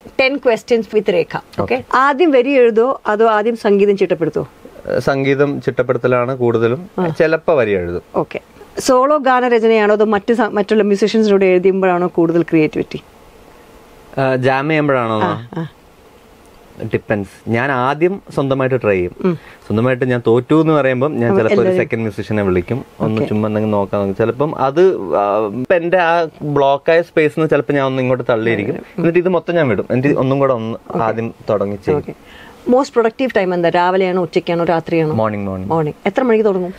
Ten questions with Rekha okay ആദ്യം വരി എഴുതോ അതോ ആദ്യം സംഗീതം ചിട്ടപ്പെടുത്തോ ഏഹ് സംഗീതം ചിട്ടപ്പെടുത്തലാണ് കൂടുതലും ചിലപ്പോൾ വരി എഴുതും ഓക്കെ സോളോ ഗാനരചനയാണോ അതോ മറ്റ് സ- മറ്റുള്ള മ്യൂസീഷ്യൻസിനോട് എഴുതിയുമ്പോഴാണോ കൂടുതൽ ക്രിയേറ്റിവിറ്റി ഏഹ് ജാം ചെയ്യുമ്പോഴാണോ ഡിപ്പെൻസ് ഞാൻ ആദ്യം സ്വന്തമായിട്ട് ട്രൈ ചെയ്യും സ്വന്തമായിട്ട് ഞാൻ തോറ്റു എന്ന് പറയുമ്പോൾ ഞാൻ ചിലപ്പോൾ ഒരു സെക്കൻഡ് മ്യൂസിഷ്യനെ വിളിക്കും ഒന്ന് ചുമ്മാ എന്തെങ്കിലും നോക്കാൻ നോക്കും ചിലപ്പം അത് ആ, ഇപ്പൊ എന്റെ ആ ബ്ലോക്കായ സ്പേസിൽ ചിലപ്പോൾ ഞാൻ ഒന്ന് ഇങ്ങോട്ട് തള്ളിയിരിക്കും എന്നിട്ട് ഇത് മൊത്തം ഞാൻ വിടും എന്നിട്ട് ഒന്നും കൂടെ ഒന്ന് ആദ്യം തുടങ്ങി ചെയ്യും ഓക്കെ മോസ്റ്റ് പ്രൊഡക്റ്റീവ് ടൈം എന്താ രാവിലെയാണോ ഉച്ചയ്ക്കാണോ രാത്രിയാണോ മോർണിംഗ് മോർണിംഗ് മോർണിംഗ് എത്ര മണിക്ക് തുടങ്ങും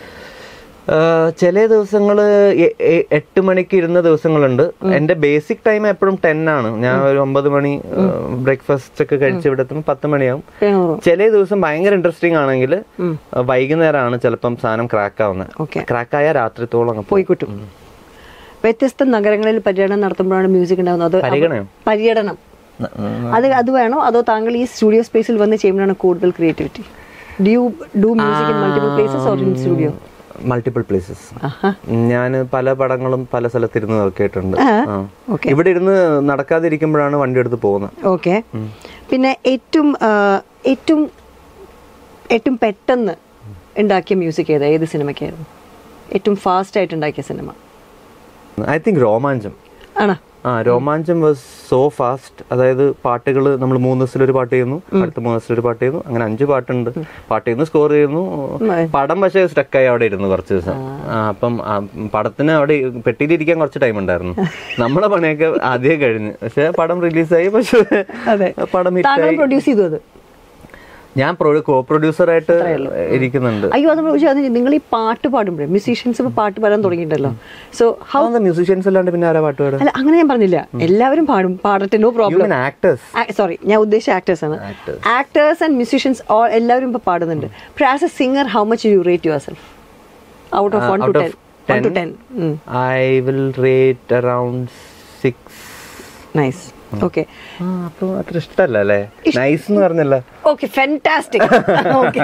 ചില ദിവസങ്ങള് എ- എ- എട്ട് മണിക്ക് ഇരുന്ന ദിവസങ്ങളുണ്ട് എന്റെ ബേസിക് ടൈം എപ്പോഴും ടെൻ ആണ് ഞാൻ ഒരു ഒമ്പത് മണി ബ്രേക്ക്ഫാസ്റ്റ് ഒക്കെ കഴിച്ച് ഇവിടെ എത്തുമ്പോൾ പത്ത് മണിയാവും കിണറോ ചില ദിവസം ഭയങ്കര ഇൻട്രസ്റ്റിംഗ് ആണെങ്കിൽ വൈകുന്നേരമാണ് ചിലപ്പം സാധനം ക്രാക്ക് ആവുന്നത് ഓക്കെ ക്രാക്ക് ആയ രാത്രിത്തോളം അങ്ങ് പോകും. പോയി കിട്ടും വ്യത്യസ്ത നഗരങ്ങളിൽ പര്യടനം നടത്തുമ്പോഴാണ് മ്യൂസിക് ഉണ്ടാകുന്നത് അതോ പരിഗണനയോ? പര്യടനം ന- ഉം. അത് അത് വേണോ അതോ താങ്കൾ ഈ സ്റ്റുഡിയോ സ്പേസിൽ വന്ന് ചെയ്യുമ്പോഴാണ് കൂടുതൽ creativity do you do music in multiple places or in studio multiple places ഞാൻ പല പടങ്ങളും പല സ്ഥലത്തിരുന്ന് നോക്കിയിട്ടുണ്ട് ആ. ഓക്കെ ഇവിടെ ഇരുന്ന് നടക്കാതിരിക്കുമ്പോഴാണ് വണ്ടി എടുത്ത് പോകുന്നത് ഓക്കെ പിന്നെ ഏറ്റവും ആ, ഏറ്റവും ഏറ്റവും പെട്ടെന്ന് ഉണ്ടാക്കിയ മ്യൂസിക് ഏതാ ഏത് സിനിമയ്ക്കായിരുന്നു ഏറ്റവും ഫാസ്റ്റ് ആയിട്ട് ഉണ്ടാക്കിയ സിനിമ ഐ തിങ്ക് രോമാഞ്ചം ആണോ ആ രോമാഞ്ചം വാസ് സോ ഫാസ്റ്റ് അതായത് പാട്ടുകൾ നമ്മൾ മൂന്ന് ദിവസത്തിൽ ഒരു പാട്ട് ചെയ്യുന്നു അടുത്ത മൂന്ന് ദിവസത്തിൽ ഒരു പാട്ട് ചെയ്യുന്നു അങ്ങനെ അഞ്ച് പാട്ടുണ്ട് പാട്ട് ചെയ്യുന്നു സ്കോർ ചെയ്യുന്നു പടം പക്ഷേ സ്റ്റക്കായി അവിടെ ഇരുന്നു കുറച്ച് ദിവസം ആ, അപ്പം ആ, പടത്തിന് അവിടെ പെട്ടിയിലിരിക്കാൻ കുറച്ച് ടൈം ഉണ്ടായിരുന്നു നമ്മളെ പണിയൊക്കെ ആദ്യം കഴിഞ്ഞ് പക്ഷെ പടം റിലീസായി പക്ഷെ അതെ പടം താങ്കൾ ഹിറ്റായി പ്രൊഡ്യൂസ് ചെയ്തു അത് ഞാൻ കോ പ്രൊഡ്യൂസർ ആയിട്ട് ഇരിക്കുന്നുണ്ട് അയ്യോ അത് നമ്മൾ അത് നിങ്ങൾ ഈ പാട്ട് പാടുമ്പോഴേ മ്യൂസീഷ്യൻസ് ഇപ്പൊ പാട്ട് പാടാൻ തുടങ്ങിയിട്ടല്ലോ സോ ഹൗ മ്യൂസിഷ്യൻസ് അല്ലാണ്ട് പിന്നെ ആരാ പാട്ട് പാടുക അല്ല അങ്ങനെ ഞാൻ പറഞ്ഞില്ല എല്ലാവരും പാടും പാടട്ടെ നോ പ്രോബ്ലം ആക്ടേഴ്സ് സോറി ഞാൻ ഉദ്ദേശിച്ച ആക്ടേഴ്സ് ആണ് ആക്ടേഴ്സ് ആൻഡ് മ്യൂസീഷ്യൻസ് എല്ലാവരും ഇപ്പൊ പാടുന്നുണ്ട് പക്ഷേ as a singer how much you rate your self out of one two out ten of one two 10? Ten I will rate around six nice okay അപ്പൊ അത്ര ഇഷ്ടല്ല അല്ലേ നൈസ് എന്ന് പറഞ്ഞല്ല okay fantastic okay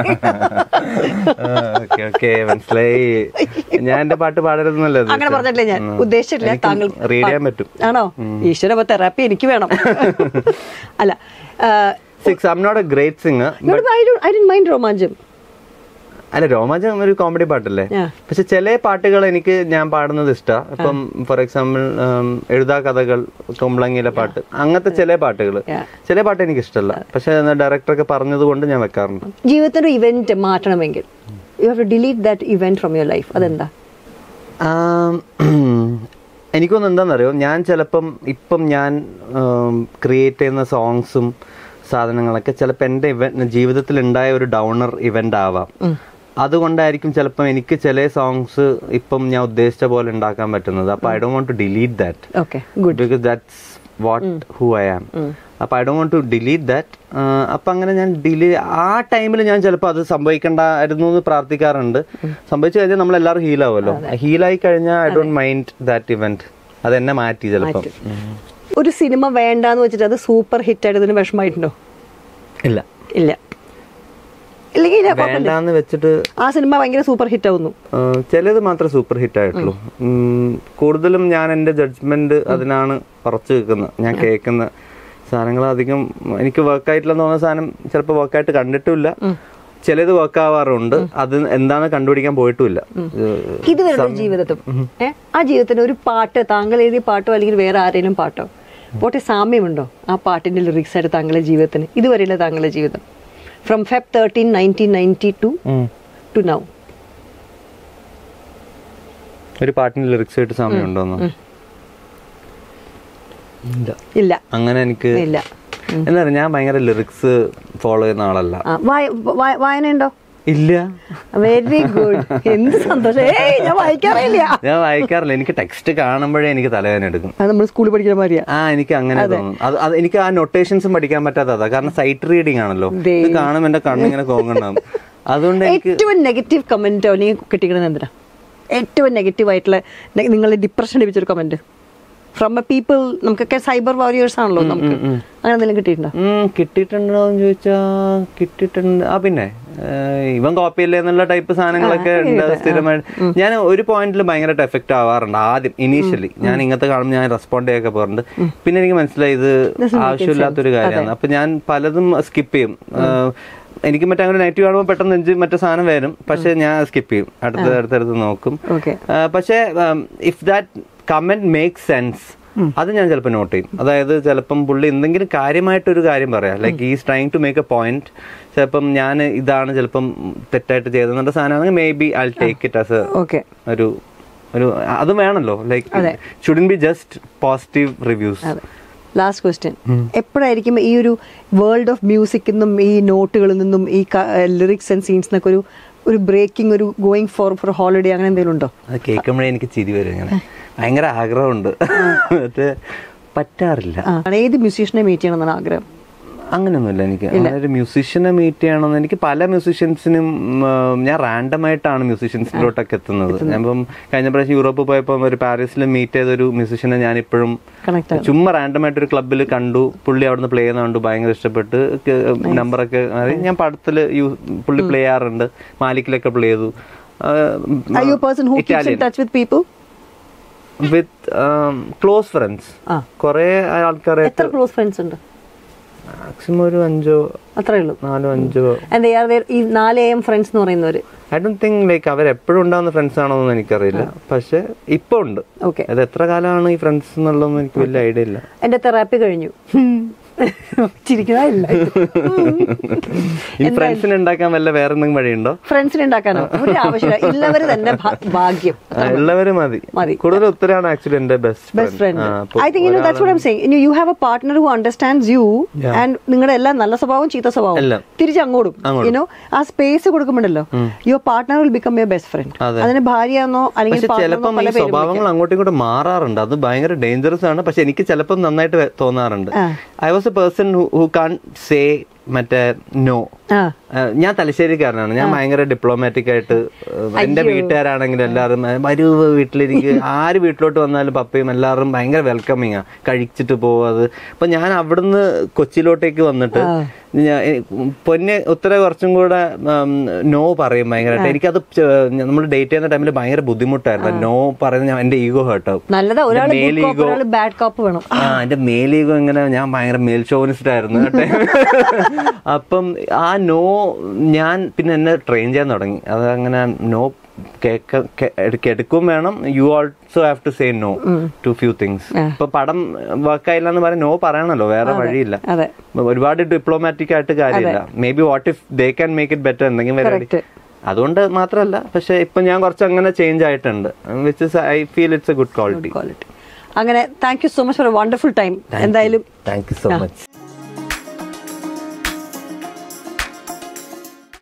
okay okay മനസ്സിലായി ഞാൻ എന്റെ പാട്ട് പാടരുതെന്നല്ലേ അങ്ങനെ പറഞ്ഞിട്ടില്ല ഞാൻ ഉദ്ദേശിച്ചിട്ടില്ല താങ്കൾ റീഡ് ചെയ്യാൻ പറ്റും ആണോ ഈശ്വര അപ്പൊ തെറാപ്പി എനിക്ക് വേണം അല്ല six I'm not a great singer I'd mind രോമാഞ്ചം അല്ല രോമാഞ്ചം ഒരു കോമഡി പാട്ടല്ലേ Yeah. പക്ഷെ ചില പാട്ടുകൾ എനിക്ക് ഞാൻ പാടുന്നത് ഇഷ്ടമാണ് ഇപ്പം ഫോർ എക്സാമ്പിൾ എഴുതാ കഥകൾ കുമ്പളങ്ങിയിലെ പാട്ട് അങ്ങനത്തെ ചില പാട്ടുകൾ Yeah. ചില പാട്ട് എനിക്ക് ഇഷ്ടമല്ല പക്ഷെ ഡയറക്ടറൊക്കെ പറഞ്ഞത് കൊണ്ട് ഞാൻ വെക്കാറുണ്ട് ജീവിതത്തിന്റെ ഇവന്റ് മാറ്റണമെങ്കിൽ you have to delete that event from your life അതെന്താ ആം, എനിക്കൊന്നും എന്താണെന്നറിയോ ഞാൻ ചിലപ്പം ഇപ്പം ഞാൻ ക്രിയേറ്റ് ചെയ്യുന്ന സോങ്സും സാധനങ്ങളൊക്കെ ചിലപ്പോൾ എൻ്റെ ഇവന്റ് ജീവിതത്തിൽ ഉണ്ടായ ഒരു ഡൗണർ ഇവന്റ് ആവാം അതുകൊണ്ടായിരിക്കും ചിലപ്പം എനിക്ക് ചില സോങ്സ് ഇപ്പം ഞാൻ ഉദ്ദേശിച്ച പോലെ ഉണ്ടാക്കാൻ പറ്റുന്നത് അപ്പൊ ഐ ഡോ want to delete that okay good because that's what who I am അപ്പൊ ഐ ഡോ വോണ്ട് ടു ഡിലീറ്റ് ദാറ്റ് അപ്പൊ അങ്ങനെ ഞാൻ ഡിലീ ആ ടൈമിൽ ഞാൻ ചിലപ്പോൾ അത് സംഭവിക്കണ്ടായിരുന്നു എന്ന് പ്രാർത്ഥിക്കാറുണ്ട് സംഭവിച്ചു കഴിഞ്ഞാൽ നമ്മൾ എല്ലാവരും ഹീൽ ആവുമല്ലോ ഹീലായി കഴിഞ്ഞാൽ I don't mind that event അത് എന്നെ മാറ്റി ചിലപ്പം ഉം. ഒരു സിനിമ വേണ്ടാന്ന് വെച്ചിട്ട് അത് സൂപ്പർ ഹിറ്റ് ആയിട്ട് ഇതിന് വിഷമായിട്ടുണ്ടോ ഇല്ല ഇല്ല ഇല്ലെങ്കിൽ ഇല്ല, കുഴപ്പമില്ല. വേണ്ടാന്ന് വെച്ചിട്ട് ആ സിനിമ ഭയങ്കര സൂപ്പർ ഹിറ്റ് ആവുന്നു ആ, ചിലത് മാത്രമേ സൂപ്പർ ഹിറ്റ് ആയിട്ടുള്ളൂ ഉം, കൂടുതലും ഞാൻ എൻ്റെ ജഡ്ജ്മെന്റ് അതിനാണ് ഉറച്ചു വെക്കുന്നത് ഞാൻ കേൾക്കുന്ന സാധനങ്ങൾ അധികം എനിക്ക് വർക്ക് ആയിട്ടില്ലെന്ന് തോന്നുന്ന സാധനം ചിലപ്പോൾ വർക്കായിട്ട് കണ്ടിട്ടുമില്ല ചിലത് വർക്ക് ആവാറുണ്ട് അത് എന്താന്ന് കണ്ടുപിടിക്കാൻ പോയിട്ടുമില്ല ഇതുവരെ ജീവിതത്തും ഏ ആ ജീവിതത്തിന് ഒരു പാട്ട് താങ്കൾ എഴുതിയ പാട്ടോ അല്ലെങ്കിൽ വേറെ ആരെങ്കിലും പാട്ടോ പോട്ടെ സാമ്യമുണ്ടോ ആ പാട്ടിന്റെ ലിറിക്സ് ആയിട്ട് താങ്കളുടെ ജീവിതത്തിന് ഇതുവരെയുള്ള താങ്കളുടെ ജീവിതം from Feb thirteen nineteen ninety two ഉം. ടു നൗ ഒരു പാട്ടിന് ലിറിക്സ് ആയിട്ട് സമയമുണ്ടോന്ന് ഇല്ല ഇല്ല അങ്ങനെ എനിക്ക് ഇല്ല എന്താ പറയുക ഞാൻ ഭയങ്കര ലിറിക്സ് ഫോളോ ചെയ്യുന്ന ആളല്ല ആ, വായ- വായ- വായനയുണ്ടോ ഇല്ല വെരി ഗുഡ് എന്ത് സന്തോഷം ഏയ് ഞാൻ വായിക്കാറില്ല ഞാൻ വായിക്കാറില്ല എനിക്ക് ടെക്സ്റ്റ് കാണുമ്പോഴേ എനിക്ക് തലവേദന എടുക്കും അത് നമ്മൾ സ്കൂളിൽ പഠിക്കുന്ന മാതിരിയാ ആ എനിക്ക് അങ്ങനെ തോന്നും അത് അത് എനിക്ക് ആ നൊട്ടേഷൻസും പഠിക്കാൻ പറ്റാത്തതാ കാരണം സൈറ്റ് റീഡിംഗ് ആണല്ലോ ദേ. ഇത് കാണുമ്പോൾ എന്റെ കണ്ണിങ്ങനെ കോങ്ങണ്ടാവും അതുകൊണ്ട് എനിക്ക് ഏറ്റവും നെഗറ്റീവ് കമന്റോ അല്ലെങ്കിൽ കിട്ടിക്കണത് എന്തിനാ ഏറ്റവും നെഗറ്റീവ് ആയിട്ടുള്ള നെ- നിങ്ങളെ ഡിപ്രഷൻ ലഭിച്ചൊരു കമന്റ് ഫ്രം എ പീപ്പിൾ നമുക്കൊക്കെ സൈബർ വാരിയേഴ്സ് ആണല്ലോ നമുക്ക് അങ്ങനെ എന്തെങ്കിലും കിട്ടിയിട്ടുണ്ടോ ഉം, കിട്ടിയിട്ടുണ്ടോ എന്ന് ചോദിച്ചാ കിട്ടിയിട്ടുണ്ട് ആ പിന്നെ ഏഹ് ഇവൻ കോപ്പിയല്ലേ എന്നുള്ള ടൈപ്പ് സാധനങ്ങളൊക്കെ ഉണ്ട് സ്ഥിരമായിട്ട് ഞാൻ ഒരു പോയിന്റിൽ ഭയങ്കരമായിട്ട് എഫക്റ്റ് ആവാറുണ്ട് ആദ്യം ഇനീഷ്യലി ഞാൻ ഇങ്ങനത്തെ കാണുമ്പോൾ ഞാൻ റെസ്പോണ്ട് ചെയ്യൊക്കെ പോകാറുണ്ട് പിന്നെ എനിക്ക് മനസ്സിലായി ഇത് ആവശ്യമില്ലാത്തൊരു കാര്യമാണ് അപ്പൊ ഞാൻ പലതും സ്കിപ്പ് ചെയ്യും ഏഹ് എനിക്ക് മറ്റേ അങ്ങനെ നെഗറ്റീവ് കാണുമ്പോൾ പെട്ടെന്ന് നെഞ്ച് മറ്റേ സാധനം വരും പക്ഷെ ഞാൻ സ്കിപ്പ് ചെയ്യും അടുത്ത് അടുത്തടുത്ത് നോക്കും ഓക്കെ ആ, പക്ഷേ if that comment make sense അത് ഞാൻ ചിലപ്പോൾ നോട്ട് ചെയ്യും അതായത് ചിലപ്പം പുള്ളി എന്തെങ്കിലും കാര്യമായിട്ടൊരു കാര്യം പറയാം like is trying to make a point ചിലപ്പം ഞാൻ ഇതാണ് ചിലപ്പം തെറ്റായിട്ട് ചെയ്തെന്നുള്ള സാധനമാണെങ്കിൽ maybe I take it as okay ഒരു ഒരു അത് വേണമല്ലോ like shouldn't be just positive reviews അതെ ലാസ്റ്റ് ക്വസ്റ്റ്യൻ എപ്പോഴായിരിക്കും ഈ ഒരു വേൾഡ് ഓഫ് മ്യൂസിക്കിൽ നിന്നും ഈ നോട്ടുകളിൽ നിന്നും ഈ ലിറിക്സ് ആൻഡ് സീൻസ് എന്നൊക്കെ ഒരു ഒരു ബ്രേക്കിംഗ് ഒരു ഗോയിങ് ഫോർ ഫോർ ഹോളിഡേ അങ്ങനെ എന്തെങ്കിലും ഉണ്ടോ അത് കേൾക്കുമ്പോഴേ എനിക്ക് ചിരി വരും ഇങ്ങനെ ഭയങ്കര ആഗ്രഹമുണ്ട് മറ്റേ പറ്റാറില്ല ആ ഏത് മ്യൂസീഷ്യനെ മീറ്റ് ചെയ്യണമെന്നാണ് ആഗ്രഹം അങ്ങനെയൊന്നുമില്ല എനിക്ക് അങ്ങനെ ഒരു മ്യൂസീഷ്യനെ മീറ്റ് ചെയ്യണമെന്ന് എനിക്ക് പല മ്യൂസീഷ്യൻസിനും ഞാൻ റാൻഡം ആയിട്ടാണ് മ്യൂസീഷ്യൻസിലോട്ടൊക്കെ എത്തുന്നത് ഞാൻ ഇപ്പം കഴിഞ്ഞ പ്രാവശ്യം യൂറോപ്പ് പോയപ്പോൾ ഒരു പാരീസിൽ മീറ്റ് ചെയ്ത ഒരു മ്യൂസീഷ്യനെ ഞാൻ ഇപ്പോഴും കണക്ട് ചുമ്മാ റാൻഡം ആയിട്ട് ഒരു ക്ലബ്ബിൽ കണ്ടു പുള്ളി അവിടുന്ന് പ്ലേ ചെയ്യുന്ന കണ്ടു ഭയങ്കര ഇഷ്ടപ്പെട്ട് നമ്പറൊക്കെ ഞാൻ പടത്തില് യു- പുള്ളി പ്ലേ ചെയ്യാറുണ്ട് മാലിക്കിലൊക്കെ പ്ലേ ചെയ്തു Are you a person who keeps in touch with people? With close friends ആ. കുറെ ആൾക്കാരെ എത്ര ക്ലോസ് ഫ്രണ്ട്സ് ഉണ്ട് മാക്സിമം ഒരു അഞ്ചോ അത്രേ ഉള്ളൂ നാലോ അഞ്ചോ And they are there ഈ നാല് എം ഫ്രണ്ട്സ് എന്ന് പറയുന്നവര് ഐ ഡോണ്ട് തിങ്ക് ലൈക്ക് അവർ എപ്പോഴും ഉണ്ടാവുന്ന ഫ്രണ്ട്സ് ആണോ എന്ന് എനിക്കറിയില്ല പക്ഷെ ഇപ്പൊ ഉണ്ട് ഓക്കെ അത് എത്ര കാലമാണ് ഈ ഫ്രണ്ട്സ് എന്നുള്ളതൊന്നും എനിക്ക് വലിയ ഐഡിയ ഇല്ല എന്റെ തെറാപ്പി കഴിഞ്ഞു ചിരിക്കുന്നതല്ല ഇനി ഫ്രണ്ട്സിനെ ഉണ്ടാക്കാൻ വല്ല വേറെ എന്തെങ്കിലും വഴിയുണ്ടോ ഫ്രണ്ട്സിനെ ഉണ്ടാക്കാനോ ഒരു ആവശ്യമില്ല ഇല്ലവര് തന്നെ ഭാ- ഭാഗ്യം ആ, ഉള്ളവര് മതി മതി. കൂടുതൽ ഉത്തരമാണ് ആക്ച്വലി എന്റെ best best friend I think you know that's what I'm saying you have a partner who understands you and നിങ്ങളുടെ എല്ലാം നല്ല സ്വഭാവം ചീത്ത സ്വഭാവം എല്ലാം. തിരിച്ച് അങ്ങോട്ടും യുനോ ആ സ്പേസ് കൊടുക്കുമ്പോഴല്ലോ your partner will become your best friend അതെ. അതിന് ഭാര്യയെന്നോ അല്ലെങ്കിൽ പക്ഷെ partner ചിലപ്പം എന്നോ ഈ പല പേരും സ്വഭാവങ്ങൾ അങ്ങോട്ടും ഇങ്ങോട്ടും മാറാറുണ്ട് അത് ഭയങ്കര ഡേഞ്ചറസ് ആണ് പക്ഷെ എനിക്ക് ചിലപ്പം നന്നായിട്ട് വെ- തോന്നാറുണ്ട് ആ. I was a person who can't say മറ്റേ നോ ആ ഏഹ് ഞാൻ തലശ്ശേരിക്കാരനാണ് ഞാൻ ഭയങ്കര ഡിപ്ലോമാറ്റിക് ആയിട്ട് ഏഹ് എന്റെ വീട്ടുകാരാണെങ്കിലും എല്ലാവരും ഏഹ് വരൂ വീട്ടിലിരിക്കുക ആര് വീട്ടിലോട്ട് വന്നാലും പപ്പയും എല്ലാവരും ഭയങ്കര വെൽക്കമിങ് ആ കഴിച്ചിട്ട് പോവാത് അപ്പൊ ഞാൻ അവിടുന്ന് കൊച്ചിയിലോട്ടേക്ക് വന്നിട്ട് ഞാൻ പൊന്നെ ഉത്തര കുറച്ചും കൂടെ നോ പറയും ഭയങ്കരമായിട്ട് എനിക്കത് നമ്മൾ ഡേറ്റ് ചെയ്യുന്ന ടൈമിൽ ഭയങ്കര ബുദ്ധിമുട്ടായിരുന്നു നോ പറയുന്നത് ഞാൻ എന്റെ ഈഗോ ഹേർട്ടാവും നല്ലതാ ഒരാൾ എന്റെ ഗുഡ് കോപ്പ് ego- ഒരാൾ ബാഡ് കോപ്പ് വേണം ആ എന്റെ മേലീഗോ ഇങ്ങനെ ഞാൻ ഭയങ്കര മേൽ ഷോനിസ്റ്റ് ആയിരുന്നു കേട്ടെ അപ്പം ആ നോ ഞാൻ പിന്നെ എന്നെ ട്രെയിൻ ചെയ്യാൻ തുടങ്ങി അത് അങ്ങനെ നോ കേക്ക കെ- എടുക്ക- എടുക്കും വേണം you also have to say no to few things ഇപ്പൊ പടം വർക്കായില്ല എന്ന് പറയാൻ നോ പറയണല്ലോ വേറെ വഴിയില്ല അതെ ഒരുപാട് ഡിപ്ലോമാറ്റിക് ആയിട്ട് കാര്യമില്ല maybe what if they can make it better എന്തെങ്കിലും പരിപാടി Correct. അതുകൊണ്ട് മാത്രമല്ല പക്ഷെ ഇപ്പൊ ഞാൻ കുറച്ച് അങ്ങനെ ചേഞ്ച് ആയിട്ടുണ്ട് which is I feel it's a good quality quality അങ്ങനെ thank you so much for a wonderful time എന്തായാലും താങ്ക് യു സോ മച്ച്